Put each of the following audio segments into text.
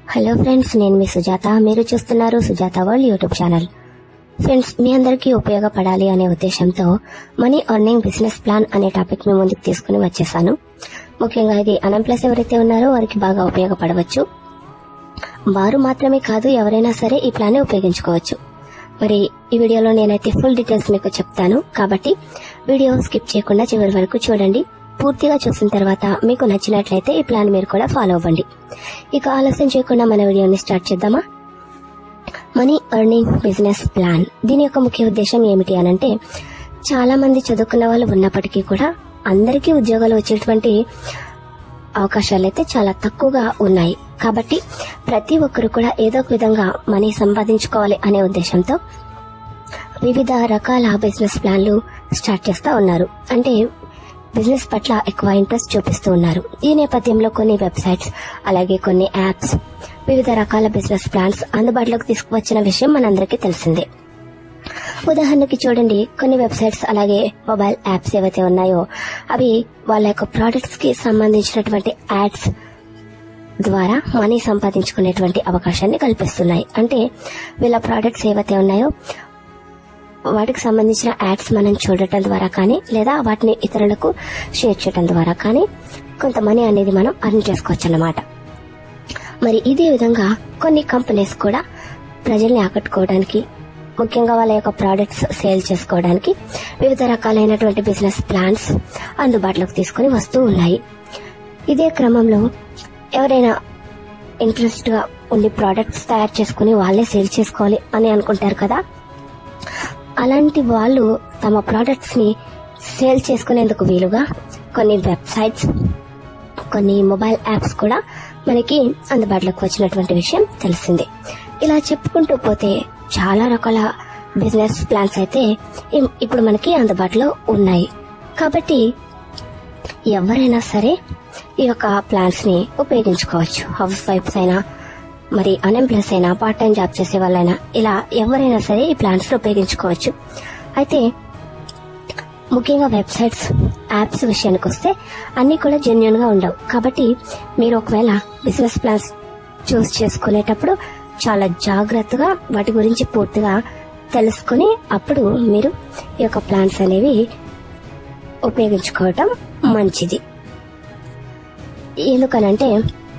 hello friends నేను మీ సుజాత మీరు చూస్తున్నారు Sujatha world YouTube channel friends మీ అందరికీ ఉపయోగపడాలి అనే ఉద్దేశంతో మనీ ఎర్నింగ్ బిజినెస్ ప్లాన్ అనే టాపిక్ మీ ముందుకు తీసుకుని వచ్చేసాను ముఖ్యంగా ఇది అన్ఎంప్లాయ్స్ ఎవరైతే ఉన్నారో వారికి బాగా ఉపయోగపడవచ్చు వారు మాత్రమే కాదు ఎవరైనా సరే ఈ ప్లాన్ ఉపయోగించుకోవచ్చు మరి ఈ వీడియోలో నేనైతే ఫుల్ డీటెయిల్స్ మీకు చెప్తాను కాబట్టి వీడియో స్కిప్ చేయకుండా చివరి వరకు చూడండి పూర్తిగా చూసిన తర్వాత మీకు నచ్చినట్లయితే ఈ ప్లాన్ మీరు కూడా ఫాలో అవ్వండి ఇక ఆలస్యం చేయకుండా మన వీడియోని స్టార్ట్ చేద్దామా మనీ ఎర్నింగ్ బిజినెస్ ప్లాన్ దీని యొక్క ముఖ్య ఉద్దేశం ఏమిటి అనంటే చాలా మంది చదువుకున్న వాళ్ళు ఉన్నప్పటికీ కూడా అందరికీ ఉద్యోగాలు వచ్చేటువంటి అవకాశాలు అయితే చాలా తక్కువగా ఉన్నాయి కాబట్టి ప్రతి ఒక్కరు కూడా ఏదో ఒక విధంగా మనీ సంపాదించుకోవాలి అనే ఉద్దేశంతో వివిధ రకాల బిజినెస్ ప్లాన్లు స్టార్ట్ చేస్తా ఉన్నారు అంటే బిజినెస్ పట్ల ఎక్కువ ఇంట్రెస్ట్ చూపిస్తూ ఉన్నారు ఈ నేపథ్యంలో కొన్ని వెబ్సైట్స్ అలాగే కొన్ని యాప్స్ వివిధ రకాల బిజినెస్ ప్లాన్స్ అందుబాటులోకి తీసుకువచ్చిన విషయం మనందరికీ తెలిసిందే ఉదాహరణకి చూడండి కొన్ని వెబ్సైట్స్ అలాగే మొబైల్ యాప్స్ ఏవైతే ఉన్నాయో అవి వాళ్ళ యొక్క ప్రోడక్ట్స్ కి సంబంధించినటువంటి యాడ్స్ ద్వారా మనీ సంపాదించుకునేటువంటి అవకాశాన్ని కల్పిస్తున్నాయి అంటే వీళ్ళ ప్రోడక్ట్స్ ఏవైతే ఉన్నాయో వాటికి సంబంధించిన యాడ్స్ మనం చూడటం ద్వారా కానీ లేదా వాటిని ఇతరులకు షేర్ చేయడం ద్వారా కానీ కొంత మనీ అనేది మనం అర్న్ చేసుకోవచ్చు అన్నమాట మరి ఇదే విధంగా కొన్ని కంపెనీస్ కూడా ప్రజల్ని ఆకట్టుకోవడానికి ముఖ్యంగా వాళ్ళ యొక్క ప్రోడక్ట్స్ సేల్ చేసుకోవడానికి వివిధ రకాలైనటువంటి బిజినెస్ ప్లాన్స్ అందుబాటులోకి తీసుకుని వస్తూ ఉన్నాయి ఇదే క్రమంలో ఎవరైనా ఇంట్రెస్ట్ గా ఉండి ప్రోడక్ట్స్ తయారు చేసుకుని వాళ్ళే సేల్ చేసుకోవాలి అని అనుకుంటారు కదా అలాంటి వాళ్ళు తమ ప్రోడక్ట్స్ ని సేల్ చేసుకునేందుకు వీలుగా కొన్ని వెబ్సైట్స్ కొన్ని మొబైల్ యాప్స్ కూడా మనకి అందుబాటులోకి వచ్చినటువంటి విషయం తెలిసిందే ఇలా చెప్పుకుంటూ పోతే చాలా రకాల బిజినెస్ ప్లాన్స్ అయితే ఇం- ఇప్పుడు మనకి అందుబాటులో ఉన్నాయి కాబట్టి ఎవరైనా సరే ఈ యొక్క ప్లాన్స్ ని ఉపయోగించుకోవచ్చు హౌస్ వైఫ్స్ అయినా మరి అన్ఎంప్లాయ్స్ అయినా పార్ట్ టైం జాబ్ చేసే వాళ్ళైనా ఇలా ఎవరైనా సరే ఈ ప్లాన్స్ ని ఉపయోగించుకోవచ్చు అయితే ముఖ్యంగా వెబ్సైట్స్ యాప్స్ విషయానికి వస్తే అన్ని కూడా జెన్యున్ గా ఉండవు కాబట్టి మీరు ఒకవేళ బిజినెస్ ప్లాన్స్ చూస్ చేసుకునేటప్పుడు చాలా జాగ్రత్తగా వాటి గురించి పూర్తిగా తెలుసుకుని అప్పుడు మీరు ఈ యొక్క ప్లాన్స్ అనేవి ఉపయోగించుకోవటం మంచిది ఎందుకనంటే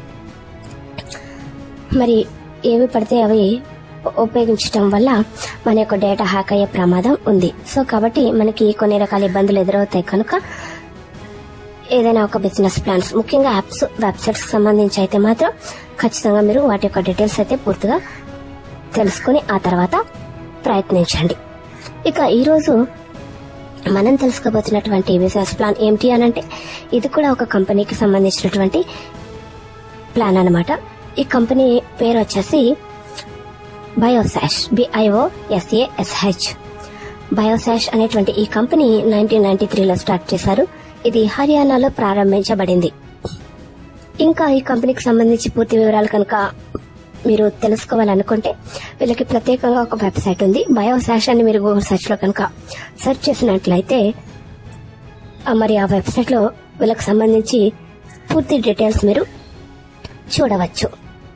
మరి ఏవి పడితే అవి ఉపయోగించడం వల్ల మన యొక్క డేటా హ్యాక్ అయ్యే ప్రమాదం ఉంది సో కాబట్టి మనకి కొన్ని రకాల ఇబ్బందులు ఎదురవుతాయి కనుక ఏదైనా ఒక బిజినెస్ ప్లాన్స్ ముఖ్యంగా యాప్స్ వెబ్సైట్స్ కి సంబంధించి అయితే మాత్రం ఖచ్చితంగా మీరు వాటి యొక్క డీటెయిల్స్ అయితే పూర్తిగా తెలుసుకుని ఆ తర్వాత ప్రయత్నించండి ఇక ఈరోజు మనం తెలుసుకోబోతున్నటువంటి బిజినెస్ ప్లాన్ ఏమిటి అనంటే ఇది కూడా ఒక కంపెనీకి సంబంధించినటువంటి ప్లాన్ అన్నమాట ఈ కంపెనీ పేరు వచ్చేసి బయోసాష్ బిఐఓ ఎస్ఏఎస్హెచ్ బయోసాష్ అనేటువంటి ఈ కంపెనీ నైన్టీన్ నైన్టీ త్రీలో స్టార్ట్ చేశారు ఇది హర్యానాలో ప్రారంభించబడింది ఇంకా ఈ కంపెనీకి సంబంధించి పూర్తి వివరాలు కనుక మీరు తెలుసుకోవాలనుకుంటే వీళ్ళకి ప్రత్యేకంగా ఒక వెబ్సైట్ ఉంది బయోసాష్ అని మీరు గూగుల్ సెర్చ్ లో కనుక సెర్చ్ చేసినట్లయితే ఆ మరి ఆ వెబ్సైట్ లో వీళ్ళకి సంబంధించి పూర్తి డీటెయిల్స్ మీరు చూడవచ్చు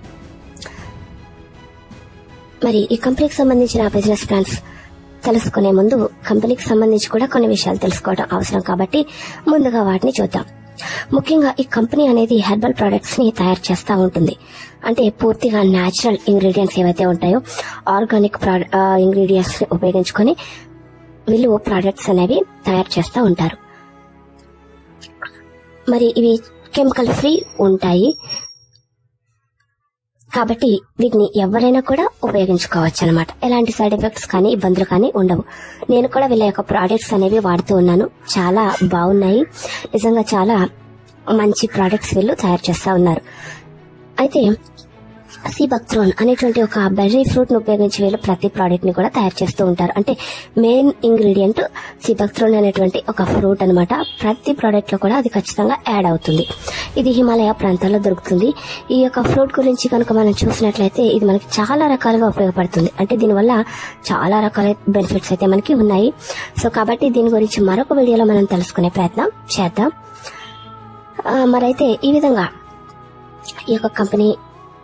మరి ఈ కంపెనీకి సంబంధించిన బిజినెస్ ప్లాన్స్ తెలుసుకునే ముందు కంపెనీకి సంబంధించి కూడా కొన్ని విషయాలు తెలుసుకోవడం అవసరం కాబట్టి ముందుగా వాటిని చూద్దాం ముఖ్యంగా ఈ కంపెనీ అనేది హెర్బల్ ప్రొడక్ట్స్ ని తయారు చేస్తూ ఉంటుంది అంటే పూర్తిగా న్యాచురల్ ఇంగ్రీడియంట్స్ ఏవైతే ఉంటాయో ఆర్గానిక్ ఇంగ్రీడియంట్స్ ని ఉపయోగించుకొని వీళ్ళు ప్రొడక్ట్స్ అనేవి తయారు చేస్తూ ఉంటారు మరి ఇవి కెమికల్ ఫ్రీ ఉంటాయి కాబట్టి వీటిని ఎవరైనా కూడా ఉపయోగించుకోవచ్చు అనమాట ఎలాంటి సైడ్ ఎఫెక్ట్స్ కానీ ఇబ్బందులు కానీ ఉండవు నేను కూడా వీళ్ళ యొక్క ప్రోడక్ట్స్ అనేవి వాడుతూ ఉన్నాను చాలా బాగున్నాయి నిజంగా చాలా మంచి ప్రోడక్ట్స్ వీళ్ళు తయారు చేస్తా ఉన్నారు అయితే సిబక్త్రోన్ అనేటువంటి ఒక బెర్రీ ఫ్రూట్ ను ఉపయోగించి వీళ్ళు ప్రతి ప్రోడక్ట్ ని కూడా తయారు చేస్తూ ఉంటారు అంటే మెయిన్ ఇంగ్రీడియంట్ సిబక్త్రోన్ అనేటువంటి ఒక ఫ్రూట్ అన్నమాట ప్రతి ప్రోడక్ట్ లో కూడా అది ఖచ్చితంగా యాడ్ అవుతుంది ఇది హిమాలయ ప్రాంతాల్లో దొరుకుతుంది ఈ యొక్క ఫ్రూట్ గురించి కనుక మనం చూసినట్లయితే ఇది మనకి చాలా రకాలుగా ఉపయోగపడుతుంది అంటే దీనివల్ల చాలా రకాల బెనిఫిట్స్ అయితే మనకి ఉన్నాయి సో కాబట్టి దీని గురించి మరొక వీడియోలో మనం తెలుసుకునే ప్రయత్నం చేద్దాం ఆ, మరైతే ఈ విధంగా ఈ యొక్క కంపెనీ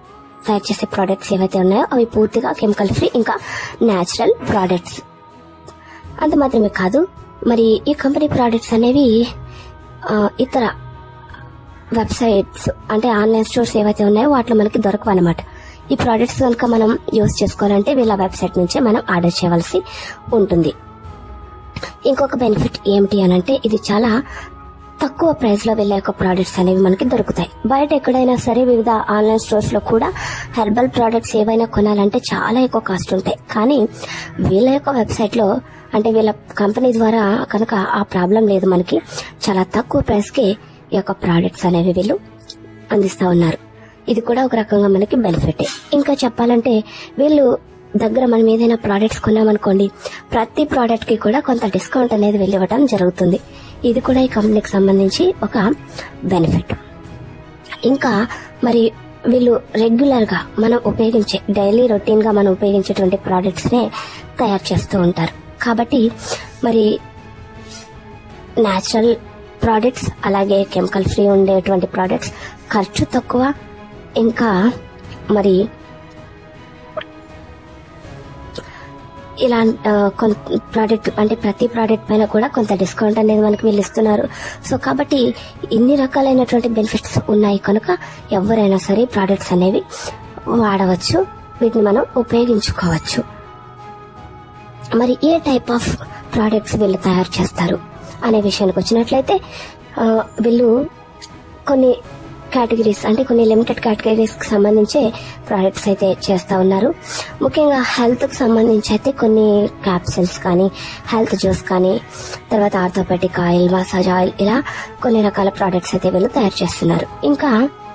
తయారు చేసే ప్రోడక్ట్స్ ఏవైతే ఉన్నాయో అవి పూర్తిగా కెమికల్ ఫ్రీ ఇంకా న్యాచురల్ ప్రోడక్ట్స్ అంత మాత్రమే కాదు మరి ఈ కంపెనీ ప్రోడక్ట్స్ అనేవి ఆ, ఇతర వెబ్సైట్స్ అంటే ఆన్లైన్ స్టోర్స్ ఏవైతే ఉన్నాయో వాటిలో మనకి దొరకవు అనమాట ఈ ప్రోడక్ట్స్ కనుక మనం యూస్ చేసుకోవాలంటే వీళ్ళ వెబ్సైట్ నుంచే మనం ఆర్డర్ చేయవలసి ఉంటుంది ఇంకొక బెనిఫిట్ ఏమిటి అని అంటే ఇది చాలా తక్కువ ప్రైస్ లో వెళ్ళే యొక్క ప్రోడక్ట్స్ అనేవి మనకి దొరుకుతాయి బయట ఎక్కడైనా సరే వివిధ ఆన్లైన్ స్టోర్స్ లో కూడా హెర్బల్ ప్రోడక్ట్స్ ఏవైనా కొనాలంటే చాలా ఎక్కువ కాస్ట్ ఉంటాయి కానీ వీళ్ళ యొక్క వెబ్సైట్ లో అంటే వీళ్ళ కంపెనీ ద్వారా కనుక ఆ ప్రాబ్లం లేదు మనకి చాలా తక్కువ ప్రైస్ కి ఈ యొక్క ప్రోడక్ట్స్ అనేవి వీళ్ళు అందిస్తా ఉన్నారు ఇది కూడా ఒక రకంగా మనకి బెనిఫిట్ ఇంకా చెప్పాలంటే వీళ్ళు దగ్గర మనం ఏదైనా ప్రోడక్ట్స్ కొన్నామనుకోండి ప్రతి ప్రోడక్ట్ కి కూడా కొంత డిస్కౌంట్ అనేది వెళ్ళివ్వడం జరుగుతుంది ఇది కూడా ఈ కంపెనీకి సంబంధించి ఒక బెనిఫిట్ ఇంకా మరి వీళ్ళు రెగ్యులర్ గా మనం ఉపయోగించే డైలీ రొటీన్ గా మనం ఉపయోగించేటువంటి ప్రోడక్ట్స్ నే తయారు చేస్తూ ఉంటారు కాబట్టి మరి న్యాచురల్ ప్రోడక్ట్స్ అలాగే కెమికల్ ఫ్రీ ఉండేటువంటి ప్రోడక్ట్స్ ఖర్చు తక్కువ ఇంకా మరి ఇలా కొంత ప్రోడక్ట్ అంటే ప్రతి ప్రోడక్ట్ పైన కూడా కొంత డిస్కౌంట్ అనేది మనకి వీళ్ళు ఇస్తున్నారు సో కాబట్టి ఇన్ని రకాలైనటువంటి బెనిఫిట్స్ ఉన్నాయి కనుక ఎవరైనా సరే ప్రోడక్ట్స్ అనేవి వాడవచ్చు వీటిని మనం ఉపయోగించుకోవచ్చు మరి ఏ టైప్ ఆఫ్ ప్రోడక్ట్స్ వీళ్ళు తయారు చేస్తారు అనే విషయానికి వచ్చినట్లయితే ఆ, వీళ్ళు కొన్ని కేటగిరీస్ అంటే కొన్ని లిమిటెడ్ కేటగిరీస్ కి సంబంధించే ప్రోడక్ట్స్ అయితే చేస్తా ఉన్నారు ముఖ్యంగా హెల్త్ కి సంబంధించి అయితే కొన్ని క్యాప్సిల్స్ కానీ హెల్త్ జ్యూస్ కానీ తర్వాత ఆర్థోపెటిక్ ఆయిల్ మసాజ్ ఆయిల్ ఇలా కొన్ని రకాల ప్రోడక్ట్స్ అయితే వీళ్ళు తయారు చేస్తున్నారు ఇంకా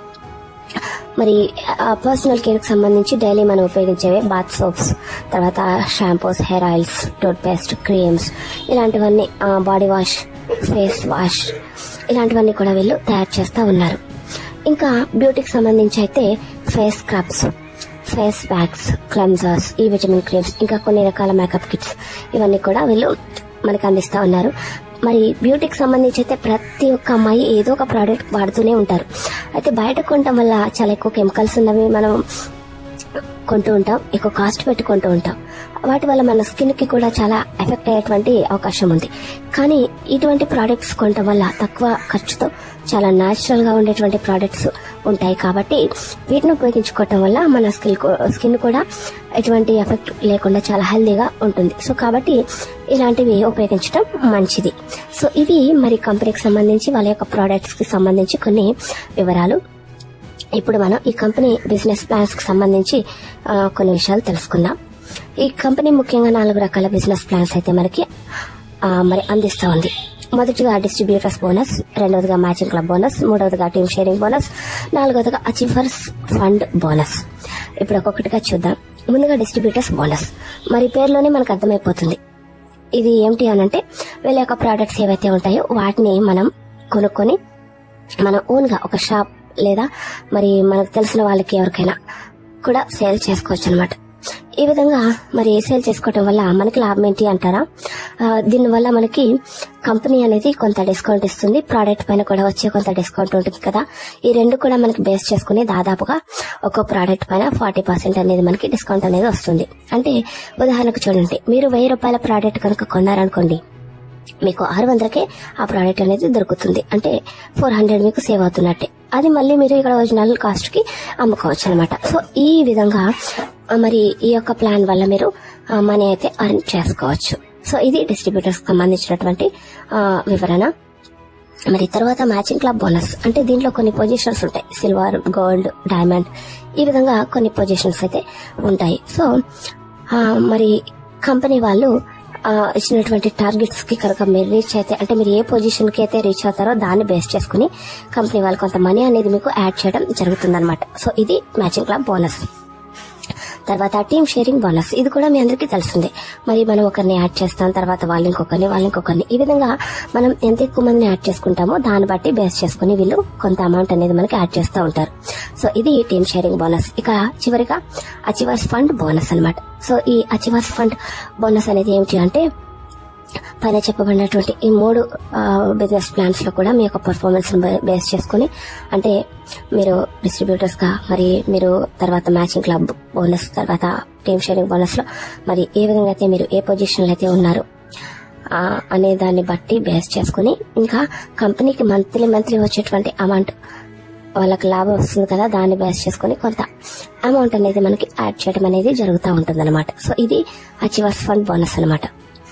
మరి పర్సనల్ కేర్ కి సంబంధించి డైలీ మనం ఉపయోగించేవి బాత్ సోప్స్ తర్వాత shampoos hair oils toothpaste creams ఇలాంటివన్నీ బాడీ వాష్ ఫేస్ వాష్ ఇలాంటివన్నీ కూడా వీళ్ళు తయారు చేస్తా ఉన్నారు ఇంకా బ్యూటీకి సంబంధించి అయితే face scrubs face packs cleansers ఈ విటమిన్ క్రీమ్స్ ఇంకా కొన్ని రకాల మేకప్ కిట్స్ ఇవన్నీ కూడా వీళ్ళు మనకి అందిస్తా ఉన్నారు మరి బ్యూటీకి సంబంధించి అయితే ప్రతి ఒక్క అమ్మాయి ఏదో ఒక ప్రోడక్ట్ వాడుతూనే ఉంటారు అయితే బయట కొనటం వల్ల చాలా ఎక్కువ కెమికల్స్ ఉన్నవి మనం కొంటూ ఉంటాం ఎక్కువ కాస్ట్ పెట్టి కొంటూ ఉంటాం వాటి వల్ల మన స్కిన్ కి కూడా చాలా ఎఫెక్ట్ అయ్యేటువంటి అవకాశం ఉంది కానీ ఇటువంటి ప్రోడక్ట్స్ కొనటం వల్ల తక్కువ ఖర్చుతో చాలా న్యాచురల్ గా ఉండేటువంటి ప్రోడక్ట్స్ ఉంటాయి కాబట్టి వీటిని ఉపయోగించుకోవటం వల్ల మన స్కిన్ స్కిన్ కూడా ఎటువంటి ఎఫెక్ట్ లేకుండా చాలా హెల్దీగా ఉంటుంది సో కాబట్టి ఇలాంటివి ఉపయోగించడం మంచిది సో ఇవి మరి కంపెనీకి సంబంధించి వాళ్ళ యొక్క ప్రోడక్ట్స్ కి సంబంధించి కొన్ని వివరాలు ఇప్పుడు మనం ఈ కంపెనీ బిజినెస్ ప్లాన్స్ కి సంబంధించి ఆ, కొన్ని విషయాలు తెలుసుకుందాం ఈ కంపెనీ ముఖ్యంగా నాలుగు రకాల బిజినెస్ ప్లాన్స్ అయితే మనకి ఆ, మరి అందిస్తా ఉంది మొదటిగా డిస్ట్రిబ్యూటర్స్ బోనస్ రెండవదిగా మ్యాచింగ్ క్లబ్ బోనస్ మూడవదిగా టీమ్ షేరింగ్ బోనస్ నాలుగవదిగా అచీవర్స్ ఫండ్ బోనస్ ఇప్పుడు ఒక్కొక్కటిగా చూద్దాం ముందుగా డిస్ట్రిబ్యూటర్స్ బోనస్ మరి పేరులోనే మనకు అర్థమైపోతుంది ఇది ఏమిటి అనంటే వీళ్ళ యొక్క ప్రోడక్ట్స్ ఏవైతే ఉంటాయో వాటిని మనం కొనుక్కొని మన ఓన్ గా ఒక షాప్ లేదా మరి మనకు తెలిసిన వాళ్ళకి ఎవరికైనా కూడా సేల్ చేసుకోవచ్చు అనమాట ఈ విధంగా మరి సేల్ చేసుకోవటం వల్ల మనకి లాభం ఏంటి అంటారా ఆ, దీనివల్ల మనకి కంపెనీ అనేది కొంత డిస్కౌంట్ ఇస్తుంది ప్రోడక్ట్ పైన కూడా వచ్చే కొంత డిస్కౌంట్ ఉంటుంది కదా ఈ రెండు కూడా మనకి బేస్ చేసుకుని దాదాపుగా ఒక్కో ప్రోడక్ట్ పైన ఫార్టీ పర్సెంట్ అనేది మనకి డిస్కౌంట్ అనేది వస్తుంది అంటే ఉదాహరణకు చూడండి మీరు వెయ్యి రూపాయల ప్రోడక్ట్ కనుక కొన్నారనుకోండి మీకు ఆరు వందలకే ఆ ప్రోడక్ట్ అనేది దొరుకుతుంది అంటే ఫోర్ హండ్రెడ్ మీకు సేవ్ అవుతున్నట్టే అది మళ్ళీ మీరు ఇక్కడ ఒరిజినల్ కాస్ట్ కి అమ్ముకోవచ్చు అనమాట సో ఈ విధంగా ఆ, మరి ఈ యొక్క ప్లాన్ వల్ల మీరు మనీ అయితే అర్న్ చేసుకోవచ్చు సో ఇది డిస్ట్రిబ్యూటర్స్ కి సంబంధించినటువంటి ఆ, వివరణ మరి తర్వాత మ్యాచింగ్ క్లబ్ బోనస్ అంటే దీంట్లో కొన్ని పొజిషన్స్ ఉంటాయి సిల్వర్ గోల్డ్ డైమండ్ ఈ విధంగా కొన్ని పొజిషన్స్ అయితే ఉంటాయి సో ఆ, మరి కంపెనీ వాళ్ళు ఆ, ఇచ్చినటువంటి టార్గెట్స్ కి కనుక మీరు రీచ్ అయితే అంటే మీరు ఏ పొజిషన్ కి అయితే రీచ్ అవుతారో దాన్ని బేస్ చేసుకుని కంపెనీ వాళ్ళు కొంత మనీ అనేది మీకు యాడ్ చేయడం జరుగుతుంది సో ఇది మ్యాచింగ్ క్లబ్ బోనస్ తర్వాత టీమ్ షేరింగ్ బోనస్ ఇది కూడా మీ అందరికీ తెలిసిందే మరి మనం ఒకరిని యాడ్ చేస్తాం తర్వాత వాళ్ళు ఇంకొకరిని వాళ్ళు ఇంకొకరిని ఈ విధంగా మనం ఎంత ఎక్కువ మందిని యాడ్ చేసుకుంటామో దాన్ని బట్టి బేస్ చేసుకుని వీళ్ళు కొంత అమౌంట్ అనేది మనకి యాడ్ చేస్తూ ఉంటారు సో ఇది టీమ్ షేరింగ్ బోనస్ ఇక చివరిగా అచివర్స్ ఫండ్ బోనస్ అన్నమాట సో ఈ అచివర్స్ ఫండ్ బోనస్ అనేది ఏమిటి అంటే పైన చెప్పబడినటువంటి ఈ మూడు బిజినెస్ ప్లాన్స్ లో కూడా మీ యొక్క పర్ఫార్మెన్స్ బేస్ చేసుకుని అంటే మీరు డిస్ట్రిబ్యూటర్స్ గా మరి మీరు తర్వాత మ్యాచింగ్ క్లబ్ బోనస్ తర్వాత టీమ్ షేరింగ్ బోనస్ లో మరి ఏ విధంగా అయితే మీరు ఏ పొజిషన్ అయితే ఉన్నారు ఆ, అనే దాన్ని బట్టి బేస్ చేసుకుని ఇంకా కంపెనీకి మంత్లీ మంత్లీ వచ్చేటువంటి అమౌంట్ వాళ్ళకి లాభం వస్తుంది కదా దాన్ని బేస్ చేసుకుని కొంత అమౌంట్ అనేది మనకి యాడ్ చేయడం అనేది జరుగుతూ ఉంటుంది సో ఇది అచీవర్స్ ఫండ్ బోనస్ అన్నమాట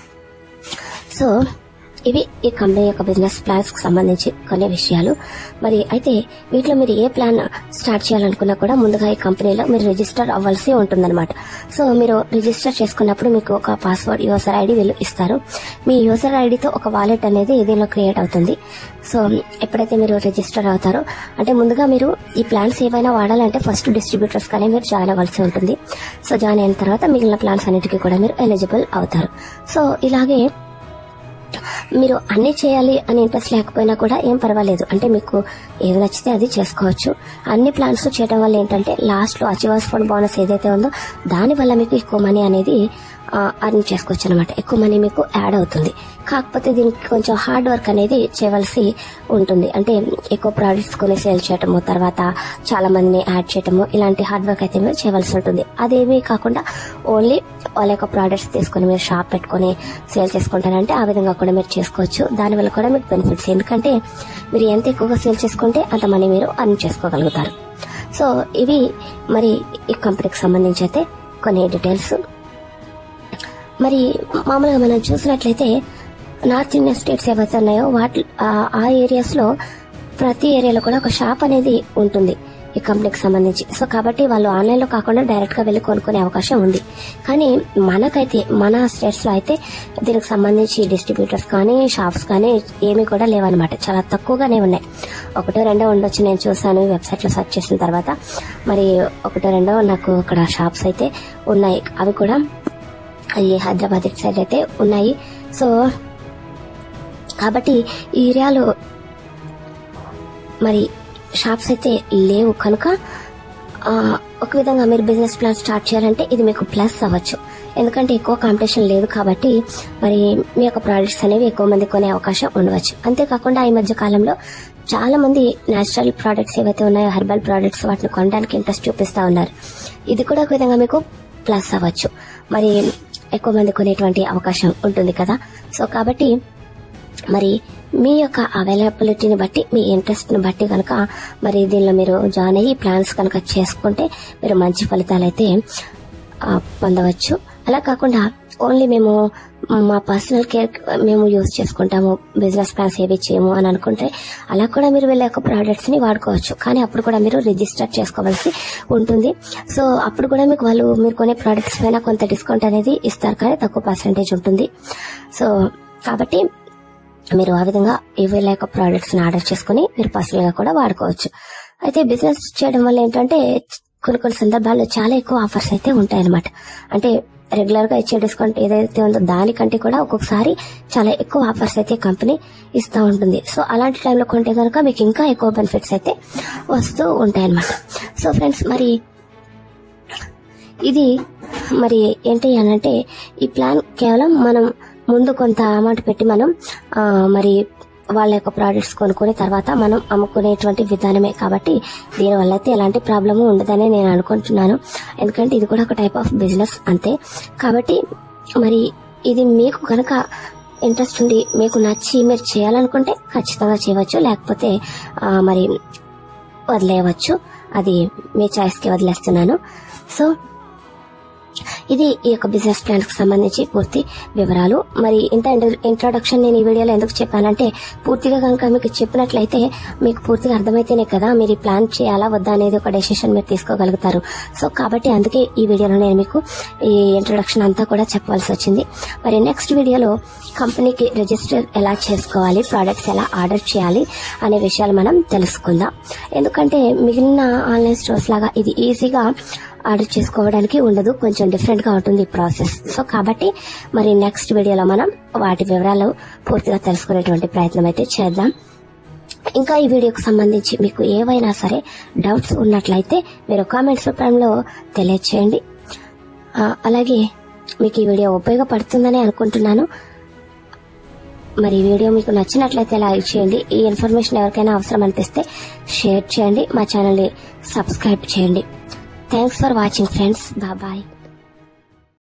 సో ఇవి ఈ కంపెనీ యొక్క బిజినెస్ ప్లాన్స్ కి సంబంధించి కొన్ని విషయాలు మరి అయితే వీటిలో మీరు ఏ ప్లాన్ స్టార్ట్ చేయాలనుకున్నా కూడా ముందుగా ఈ కంపెనీలో మీరు రిజిస్టర్ అవ్వాల్సి ఉంటుందన్నమాట సో మీరు రిజిస్టర్ చేసుకున్నప్పుడు మీకు ఒక పాస్వర్డ్ యూజర్ ఐడి వీళ్ళు ఇస్తారు మీ యూజర్ ఐడితో ఒక వాలెట్ అనేది దీనిలో క్రియేట్ అవుతుంది సో ఎప్పుడైతే మీరు రిజిస్టర్ అవుతారో అంటే ముందుగా మీరు ఈ ప్లాన్స్ ఏవైనా వాడాలంటే ఫస్ట్ డిస్ట్రిబ్యూటర్స్ కానీ మీరు జాయిన్ అవ్వాల్సి ఉంటుంది సో జాయిన్ అయిన తర్వాత మిగిలిన ప్లాన్స్ అన్నిటికీ కూడా మీరు ఎలిజిబుల్ అవుతారు సో ఇలాగే మీరు అన్ని చేయాలి అని ఇంట్రెస్ట్ లేకపోయినా కూడా ఏం పర్వాలేదు అంటే మీకు ఏది నచ్చితే అది చేసుకోవచ్చు అన్ని ప్లాన్స్ చేయడం వల్ల ఏంటంటే లాస్ట్ లో అచీవర్స్ ఫండ్ బోనస్ ఏదైతే ఉందో దాని వల్ల మీకు ఎక్కువ మనీ అనేది అర్న్ చేసుకోవచ్చు అనమాట ఎక్కువ మనీ మీకు యాడ్ అవుతుంది కాకపోతే దీనికి కొంచెం హార్డ్ వర్క్ అనేది చేయవలసి ఉంటుంది అంటే ఎక్కువ ప్రోడక్ట్స్ కొని సేల్ చేయటము తర్వాత చాలా మందిని యాడ్ చేయటము ఇలాంటి హార్డ్ వర్క్ అయితే మీరు చేయవలసి ఉంటుంది అదేమీ కాకుండా ఓన్లీ వాళ్ళ యొక్క ప్రోడక్ట్స్ తీసుకొని మీరు షాప్ పెట్టుకొని సేల్ చేసుకుంటారంటే ఆ విధంగా కూడా మీరు చేసుకోవచ్చు దానివల్ల కూడా మీకు బెనిఫిట్స్ ఎందుకంటే మీరు ఎంత ఎక్కువగా సేల్ చేసుకుంటే అంత మనీ మీరు అర్న్ చేసుకోగలుగుతారు సో ఇవి మరి ఈ కంపెనీకి సంబంధించి అయితే కొన్ని డీటెయిల్స్ మరి మామూలుగా మనం చూసినట్లయితే నార్త్ ఇండియన్ స్టేట్స్ ఏవైతే ఉన్నాయో వాటి ఆ- ఆ ఏరియాస్ లో ప్రతి ఏరియాలో కూడా ఒక షాప్ అనేది ఉంటుంది ఈ కంపెనీకి సంబంధించి సో కాబట్టి వాళ్ళు ఆన్లైన్ లో కాకుండా డైరెక్ట్ గా వెళ్ళి కొనుక్కునే అవకాశం ఉంది కానీ మనకైతే మన స్టేట్స్ లో అయితే దీనికి సంబంధించి డిస్ట్రిబ్యూటర్స్ కానీ షాప్స్ కానీ ఏమీ కూడా లేవన్నమాట చాలా తక్కువగానే ఉన్నాయి ఒకటో రెండో ఉండొచ్చు నేను చూసాను వెబ్సైట్ లో సెర్చ్ చేసిన తర్వాత మరి ఒకటో రెండో నాకు అక్కడ షాప్స్ అయితే ఉన్నాయి అవి కూడా అవి హైదరాబాద్ ఇటు సైడ్ అయితే ఉన్నాయి సో కాబట్టి ఈ ఏరియాలో మరి షాప్స్ అయితే లేవు కనుక ఆ, ఒక విధంగా మీరు బిజినెస్ ప్లాన్ స్టార్ట్ చేయాలంటే ఇది మీకు ప్లస్ అవ్వచ్చు ఎందుకంటే ఎక్కువ కాంపిటీషన్ లేదు కాబట్టి మరి మీ యొక్క ప్రోడక్ట్స్ అనేవి ఎక్కువ మంది కొనే అవకాశం ఉండవచ్చు అంతేకాకుండా ఈ మధ్య కాలంలో చాలా మంది నేచురల్ ప్రోడక్ట్స్ ఏవైతే ఉన్నాయో హెర్బల్ ప్రోడక్ట్స్ వాటిని కొనడానికి ఇంట్రెస్ట్ చూపిస్తా ఉన్నారు ఇది కూడా ఒక విధంగా మీకు ప్లస్ అవ్వచ్చు మరి ఎక్కువ మంది కొనేటువంటి అవకాశం ఉంటుంది కదా సో కాబట్టి మరి మీ యొక్క అవైలబిలిటీని బట్టి మీ ఇంట్రెస్ట్ ని బట్టి కనుక మరి దీనిలో మీరు జాయిన్ అయ్యి ప్లాన్స్ కనుక చేసుకుంటే మీరు మంచి ఫలితాలు అయితే ఆ, పొందవచ్చు అలా కాకుండా ఓన్లీ మేము మా పర్సనల్ కేర్ మేము యూజ్ చేసుకుంటాము బిజినెస్ ప్లాన్స్ ఏవి చేయము అని అనుకుంటే అలా కూడా మీరు వెళ్ళే యొక్క ప్రోడక్ట్స్ ని వాడుకోవచ్చు కానీ అప్పుడు కూడా మీరు రిజిస్టర్ చేసుకోవాల్సి ఉంటుంది సో అప్పుడు కూడా మీకు వాళ్ళు మీరు కొనే ప్రోడక్ట్స్ పైన కొంత డిస్కౌంట్ అనేది ఇస్తారు కానీ తక్కువ పర్సెంటేజ్ ఉంటుంది సో కాబట్టి మీరు ఆ విధంగా ఏవైనా యొక్క ప్రోడక్ట్స్ ని ఆర్డర్ చేసుకుని మీరు పర్సనల్ గా కూడా వాడుకోవచ్చు అయితే బిజినెస్ చేయడం వల్ల ఏంటంటే కొన్ని కొన్ని సందర్భాల్లో చాలా ఎక్కువ ఆఫర్స్ అయితే ఉంటాయన్నమాట అంటే రెగ్యులర్ గా ఇచ్చే డిస్కౌంట్ ఏదైతే ఉందో దానికంటే కూడా ఒక్కొక్కసారి చాలా ఎక్కువ ఆఫర్స్ అయితే కంపెనీ ఇస్తూ ఉంటుంది సో అలాంటి టైంలో కొంటే కనుక మీకు ఇంకా ఎక్కువ బెనిఫిట్స్ అయితే వస్తూ ఉంటాయన్నమాట సో ఫ్రెండ్స్ మరి ఇది మరి ఏంటి అనంటే ఈ ప్లాన్ కేవలం మనం ముందు కొంత అమౌంట్ పెట్టి మనం ఆ, మరి వాళ్ళ యొక్క ప్రోడక్ట్స్ కొనుక్కుని తర్వాత మనం అమ్ముకునేటువంటి విధానమే కాబట్టి దీనివల్ల అయితే ఎలాంటి ప్రాబ్లము ఉండదని నేను అనుకుంటున్నాను ఎందుకంటే ఇది కూడా ఒక టైప్ ఆఫ్ బిజినెస్ అంతే కాబట్టి మరి ఇది మీకు కనుక ఇంట్రెస్ట్ ఉండి మీకు నచ్చి మీరు చేయాలనుకుంటే ఖచ్చితంగా చేయవచ్చు లేకపోతే ఆ, మరి వదిలేయవచ్చు అది మీ చాయిస్ కి వదిలేస్తున్నాను సో ఇది ఈ యొక్క బిజినెస్ ప్లాన్ కి సంబంధించి పూర్తి వివరాలు మరి ఇంత ఇంట్రొడక్షన్ నేను ఈ వీడియోలో ఎందుకు చెప్పానంటే పూర్తిగా కనుక మీకు చెప్పినట్లయితే మీకు పూర్తిగా అర్థమైతేనే కదా మీరు ఈ ప్లాన్ చేయాలా వద్దా అనేది ఒక డెసిషన్ మీరు తీసుకోగలుగుతారు సో కాబట్టి అందుకే ఈ వీడియోలో నేను మీకు ఈ ఇంట్రొడక్షన్ అంతా కూడా చెప్పవలసి వచ్చింది మరి నెక్స్ట్ వీడియోలో కంపెనీకి రిజిస్టర్ ఎలా చేసుకోవాలి ప్రోడక్ట్స్ ఎలా ఆర్డర్ చేయాలి అనే విషయాలు మనం తెలుసుకుందాం ఎందుకంటే మిగిలిన ఆన్లైన్ స్టోర్స్ లాగా ఇది ఈజీగా ఆర్డర్ చేసుకోవడానికి ఉండదు కొంచెం డిఫరెంట్ గా ఉంటుంది ఈ ప్రాసెస్ సో కాబట్టి మరి నెక్స్ట్ వీడియోలో మనం వాటి వివరాలు పూర్తిగా తెలుసుకునేటువంటి ప్రయత్నం అయితే చేద్దాం ఇంకా ఈ వీడియోకి సంబంధించి మీకు ఏవైనా సరే డౌట్స్ ఉన్నట్లయితే మీరు కామెంట్స్ రూపంలో తెలియచేయండి ఆ, అలాగే మీకు ఈ వీడియో ఉపయోగపడుతుందని అనుకుంటున్నాను మరి ఈ వీడియో మీకు నచ్చినట్లయితే లైక్ చేయండి ఈ ఇన్ఫర్మేషన్ ఎవరికైనా అవసరం అనిపిస్తే షేర్ చేయండి మా ఛానల్ని సబ్స్క్రైబ్ చేయండి thanks for watching friends bye